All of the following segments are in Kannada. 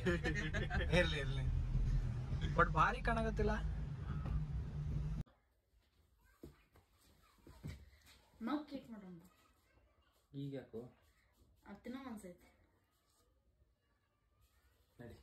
ಇರ್ಲಿ ಇರ್ಲಿ ಬಟ್ ಭಾರಿ ಕಾಣಕತ್ತಿಲ್ಲ ಮಗ್ ಕೇಕ್ ಮಾಡೋಣ ಈಗ ಯಾಕೋ ಅದು ತಿನ್ನೋ ಅನ್ಸೈತೆ ನಡಿ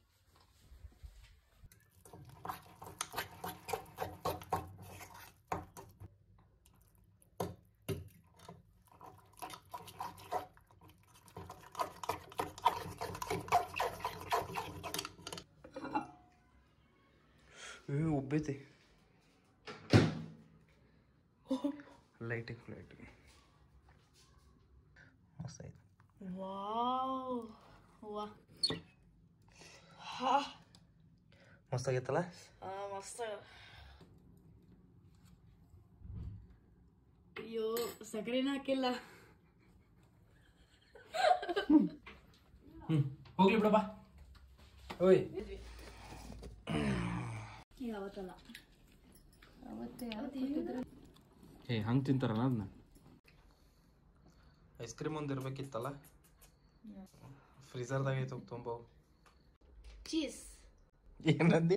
ಉಬ್ಬೈತಿ ಲೈಟಿಂಗ್ ಲೈಟಿಂಗ್ ಮಸ್ತ್ ಐತಿ ವಾವ್ ವಾ ಮಸ್ತ್ ಆಗೈತಲ್ಲ ಮಸ್ತ್ ಅಯ್ಯೋ ಸಕ್ಕರೆನ ಹಾಕಿಲ್ಲ ಹ್ಮ್ ಹೋಗ್ಲಿ ಬಿಡಪ್ಪ ಓಯ್ ಯಾವತ್ತಲ್ಲ ಅವತ್ತೇ ಯಾವತ್ತು ಏ ಹಂಗೆ ತಿಂತಾರಲ್ಲ ಅದನ್ನ ಐಸ್ ಕ್ರೀಮ್ ಒಂದು ಇರ್ಬೇಕಿತ್ತಲ್ಲ ಫ್ರೀಜರ್ದಾಗ ಐತೆ ತುಂಬ ಚೀಸ್ ಏನಂದಿ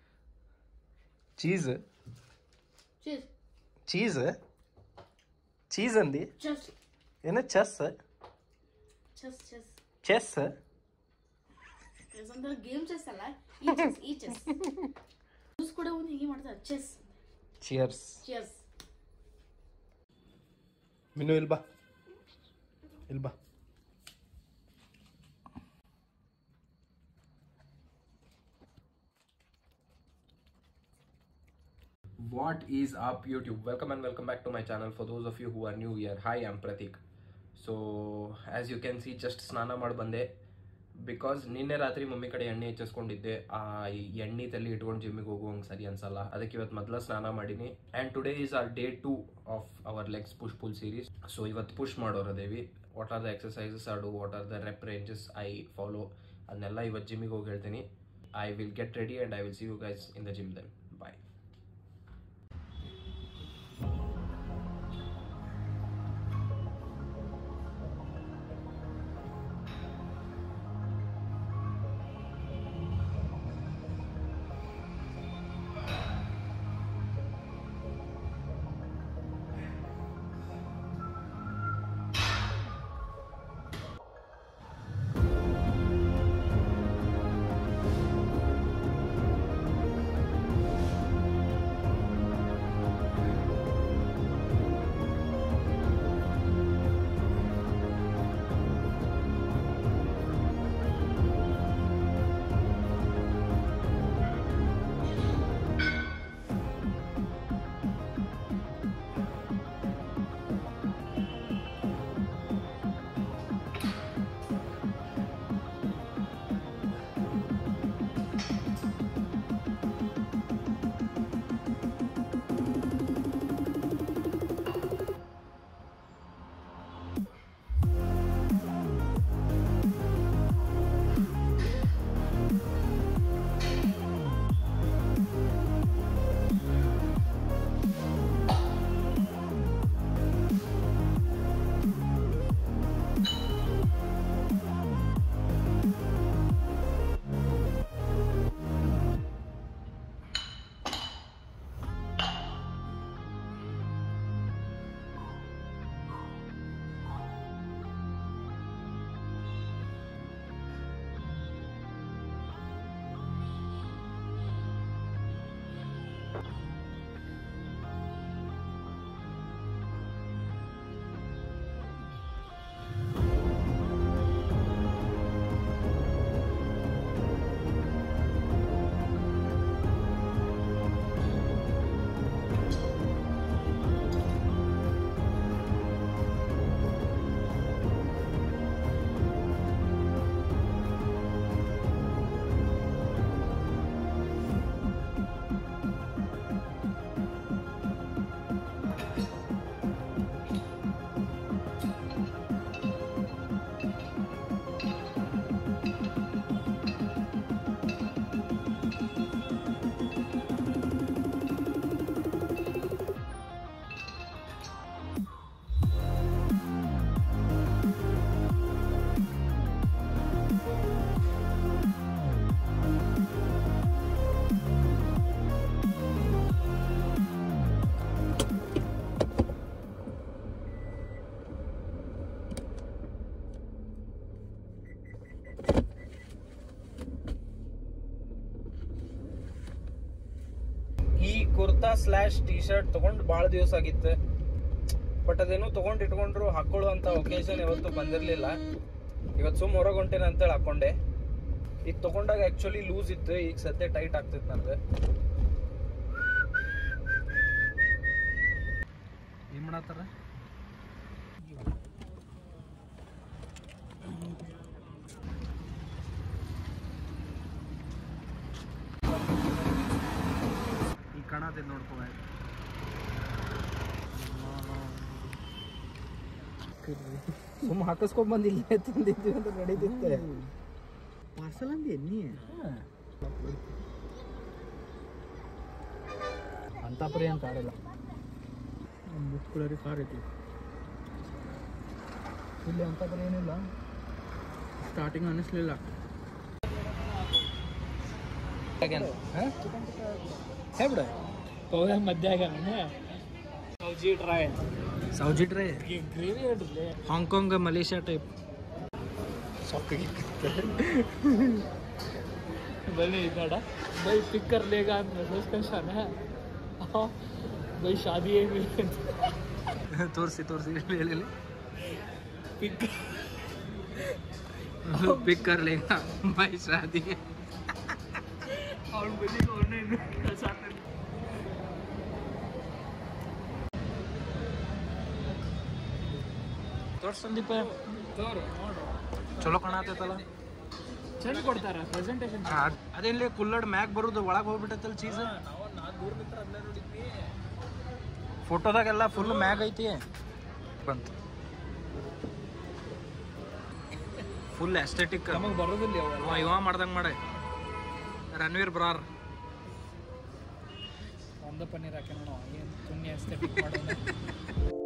ಚೀಸ್ ಚೀಸ್ ಚೀಸ್ ಚೀಸ್ ಅಂದಿ ಚೆಸ್ ಏನ ಚೆಸ್ ಚೆಸ್ ಚೆಸ್ ಚೆಸ್ ಅಂದ್ರೆ ಗೇಮ್ ಚೆಸ್ ಅಲ್ಲ ಈ ಚೆಸ್ ಈ ಚೆಸ್ ಜ್ಯೂಸ್ ಕೂಡ ಒಂದು ಹೀಗೆ ಮಾಡ್ತಾರೆ ಚೆಸ್ ಚಿಯರ್ಸ್ ಚೆಸ್ ಮಿನು ಇಲ್ ಬಾ ಇಲ್ ಬಾ What is up YouTube? Welcome and welcome back to my channel. For those of you who are new here, hi, I'm Pratik. So as you can see, just ಸ್ನಾನ ಮಾಡಿ ಬಂದೆ ಬಿಕಾಸ್ ನಿನ್ನೆ ರಾತ್ರಿ ಮಮ್ಮಿ ಕಡೆ ಎಣ್ಣೆ ಹೆಚ್ಚಿಸ್ಕೊಂಡಿದ್ದೆ ಆ ಎಣ್ಣೆ ತಲೆ ಇಟ್ಕೊಂಡು ಜಿಮ್ಮಿಗೆ ಹೋಗುವಂಗೆ ಸರಿ ಅನ್ಸಲ್ಲ ಅದಕ್ಕೆ ಇವತ್ತು ಮೊದಲ ಸ್ನಾನ ಮಾಡೀನಿ and today is our day two of our legs push pull series so ಇವತ್ತು ಪುಷ್ ಮಾಡೋರದೇವಿ ವಾಟ್ ಆರ್ ದ ಎಕ್ಸಸೈಸಸ್ ಆಡು what are the rep ranges I follow ಅದನ್ನೆಲ್ಲ ಇವತ್ತು ಜಿಮ್ಮಿಗೆ ಹೋಗಿ ಹೇಳ್ತೀನಿ I will get ready and I will see you guys in the gym then bye slash T shirt ತಗೊಂಡು ಭಾಳ ದಿವಸ ಆಗಿತ್ತು ಬಟ್ ಅದೇನೋ ತಗೊಂಡ್ ಇಟ್ಕೊಂಡ್ರು ಹಾಕೊಳ್ಳುವಂತ ಒಕೇಶನ್ ಯಾವತ್ತೂ ಬಂದಿರಲಿಲ್ಲ ಇವತ್ತು ಸುಮ್ ಹೊರಗೆ ಹೊಂಟೇನೆ ಅಂತೇಳಿ ಹಾಕೊಂಡೆ ಈಗ ತಗೊಂಡಾಗ ಆಕ್ಚುಲಿ ಲೂಸ್ ಇತ್ತು ಈಗ ಸದ್ಯ ಟೈಟ್ ಆಗ್ತೈತೆ ನಂದು ಏನ್ ಮಾಡತ್ತಾರ ಈ ಕಾಣತೈತೆ ನೋಡ್ಕೊ ಸುಮ್ಮ ಹಾಕಿಸ್ಕೊಂಡ್ ಬಂದು ಇಲ್ಲೇ ತಂದಿದ್ವಿ ಅಂತ ನಡೀತಿತ್ತೆ ಪಾರ್ಸಲ್ ಅಂದಿ ನೀ ಅಂತಾಪುರಿ ಅಂತ ಆಡಲ್ಲ ಮುತ್ಕುಳರಿ ಕಾರ್ ಐತಿ ಇಲ್ಲಿ ಅಂತಾಪುರಿ ಏನಿಲ್ಲ ಸ್ಟಾರ್ಟಿಂಗ್ ಅನ್ನಿಸ್ಲಿಲ್ಲ ಹೇ ಬಿಡ ಪೌದ ಮಧ್ಯ ಸೌಜಿ ಟ್ರೈ ಸೌಜಿ ಟ್ರೈ ಗ್ರೇವಿ ಹೇಳ್ರಿ ಹಾಂಗ್ಕಾಂಗ್ ಮಲೇಷ್ಯಾ ಟೈಪ್ बने इधर भाई पिक कर लेगा मैसेज का शान है हाँ भाई शादी है मेरी ತೋರಿಸಿ ತೋರಿಸಿ ಹೇಳಿ पिक पिक कर लेगा भाई शादी है और मुझे कौन है साथ ತೋರ್ಸ್ ಸಂದೀಪ ತೋರು ನೋಡು ಚಲೋ ಕಾಣತೈತಲ್ಲ ಚಂದ ಕೊಡ್ತಾರ ಪ್ರೆಸೆಂಟೇಷನ್ ಅದೇನ್ಲಿ ಕುಲ್ಲಡ್ ಮ್ಯಾಗ್ ಬರುದು ಒಳಗೆ ಹೋಗ್ಬಿಟ್ಟೈತಲ್ಲ ಚೀಸ್ ನಾವು ನಾ ದೂರ ನಿಂತ್ರ ಅದನ್ನ ನೋಡಿದ್ವಿ ಫೋಟೋದಾಗೆಲ್ಲ ಫುಲ್ ಮ್ಯಾಗ್ ಐತಿ ಬಂತು ಫುಲ್ ಎಸ್ಥೆಟಿಕ್ ನಮಗೆ ಬರೋದಿಲ್ಲ ಅವೆಲ್ಲ ಇವ ಮಾಡ್ದಂಗ್ ಮಾಡೆ ರಣವೀರ್ ಬ್ರಾರ್ ಒಂದ ಪನ್ನೀರ್ ಹಾಕಿ ನೋಡೋ ಏನು ಪುಣ್ಯ ಎಸ್ಥೆಟಿಕ್ ಮಾಡೋಣ